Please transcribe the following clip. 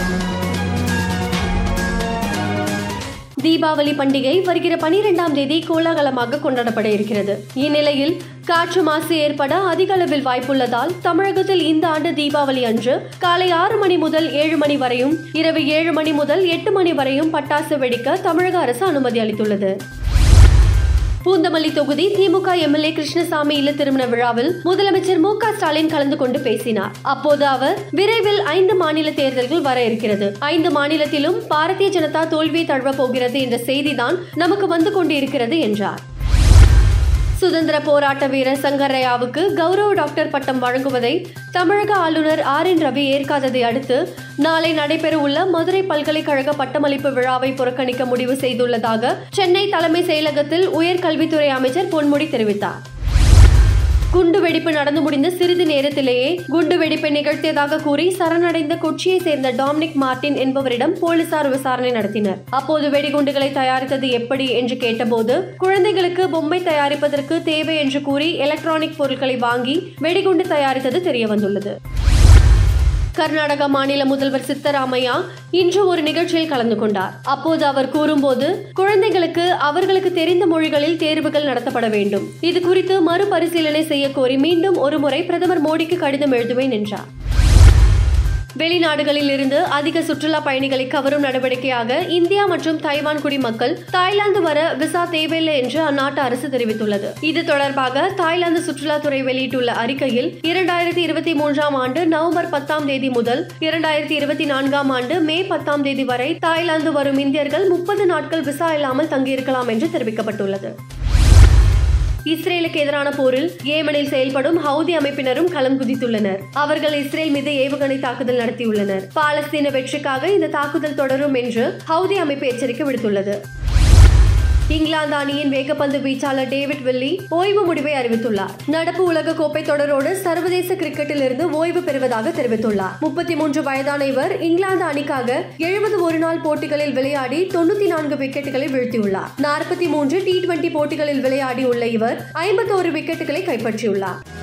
தீபாவளி பண்டிகை வருகிற பனிரெண்டாம் தேதி கோலாகலமாக கொண்டாடப்பட இருக்கிறது இந்நிலையில் காற்று மாசு ஏற்பட அதிக அளவில் வாய்ப்புள்ளதால் தமிழகத்தில் இந்த ஆண்டு தீபாவளி அன்று காலை ஆறு மணி முதல் ஏழு மணி வரையும் இரவு ஏழு மணி முதல் எட்டு மணி வரையும் பட்டாசு வெடிக்க தமிழக அரசு அனுமதி அளித்துள்ளது பூந்தமல்லி தொகுதி திமுக எம்எல்ஏ கிருஷ்ணசாமி இல்ல திருமண விழாவில் முதலமைச்சர் மு க ஸ்டாலின் கலந்து கொண்டு பேசினார் அப்போது அவர் விரைவில் ஐந்து மாநில தேர்தல்கள் வர இருக்கிறது ஐந்து மாநிலத்திலும் பாரதிய ஜனதா தோல்வியை தழுவ போகிறது என்ற செய்திதான் நமக்கு வந்து கொண்டிருக்கிறது என்றார் சுதந்திர போராட்ட வீரர் சங்கரையாவுக்கு கௌரவ டாக்டர் பட்டம் வழங்குவதை தமிழக ஆளுநர் ஆர் என் ரவி ஏற்காததை அடுத்து நாளை நடைபெறவுள்ள மதுரை பல்கலைக்கழக பட்டமளிப்பு விழாவை புறக்கணிக்க முடிவு செய்துள்ளதாக சென்னை தலைமை செயலகத்தில் உயர்கல்வித்துறை அமைச்சர் பொன்முடி தெரிவித்தார் குண்டு வெடிப்பு நடந்து முடிந்த சிறிது நேரத்திலேயே குண்டு வெடிப்பை நிகழ்த்தியதாக கூறி சரணடைந்த கொச்சியை சேர்ந்த டாமினிக் மார்டின் என்பவரிடம் போலீசார் விசாரணை நடத்தினர் அப்போது வெடிகுண்டுகளை தயாரித்தது எப்படி என்று கேட்டபோது குழந்தைகளுக்கு பொம்மை தயாரிப்பதற்கு தேவை என்று கூறி எலக்ட்ரானிக் பொருட்களை வாங்கி வெடிகுண்டு தயாரித்தது தெரியவந்துள்ளது கர்நாடக மாநில முதல்வர் சித்தராமையா இன்று ஒரு நிகழ்ச்சியில் கலந்து கொண்டார் அப்போது அவர் கூறும்போது குழந்தைகளுக்கு அவர்களுக்கு தெரிந்த மொழிகளில் தேர்வுகள் நடத்தப்பட வேண்டும் இது குறித்து மறுபரிசீலனை செய்ய கோரி மீண்டும் ஒருமுறை பிரதமர் மோடிக்கு கடிதம் எழுதுவேன் என்றார் வெளிநாடுகளில் இருந்து அதிக சுற்றுலா பயணிகளை கவரும் நடவடிக்கையாக இந்தியா மற்றும் தைவான் குடிமக்கள் தாய்லாந்து வர விசா தேவையில்லை என்று அந்நாட்டு அரசு தெரிவித்துள்ளது இது தொடர்பாக தாய்லாந்து சுற்றுலாத்துறை வெளியிட்டுள்ள அறிக்கையில் இரண்டாயிரத்தி இருபத்தி மூன்றாம் ஆண்டு நவம்பர் பத்தாம் தேதி முதல் இரண்டாயிரத்தி இருபத்தி நான்காம் ஆண்டு மே பத்தாம் தேதி வரை தாய்லாந்து வரும் இந்தியர்கள் முப்பது நாட்கள் விசா இல்லாமல் தங்கியிருக்கலாம் என்று தெரிவிக்கப்பட்டுள்ளது இஸ்ரேலுக்கு எதிரான போரில் ஏமனில் செயல்படும் ஹவுதி அமைப்பினரும் களம் குதித்துள்ளனர் அவர்கள் இஸ்ரேல் மீது ஏவுகணை தாக்குதல் நடத்தியுள்ளனர் பாலஸ்தீன வெற்றிக்காக இந்த தாக்குதல் தொடரும் என்று ஹவுதி அமைப்பு எச்சரிக்கை விடுத்துள்ளது இங்கிலாந்து அணியின் வேகப்பந்து வீச்சாளர் டேவிட் வில்லி ஓய்வு முடிவை அறிவித்துள்ளார் நடப்பு உலக கோப்பை தொடரோடு சர்வதேச கிரிக்கெட்டில் இருந்து ஓய்வு பெறுவதாக தெரிவித்துள்ளார் முப்பத்தி மூன்று வயதான இவர் இங்கிலாந்து அணிக்காக எழுபது ஒருநாள் போட்டிகளில் விளையாடி தொண்ணூத்தி நான்கு விக்கெட்டுகளை வீழ்த்தியுள்ளார் நாற்பத்தி மூன்று டி டுவெண்டி போட்டிகளில் விளையாடியுள்ள இவர் ஐம்பத்தோரு விக்கெட்டுகளை கைப்பற்றியுள்ளார்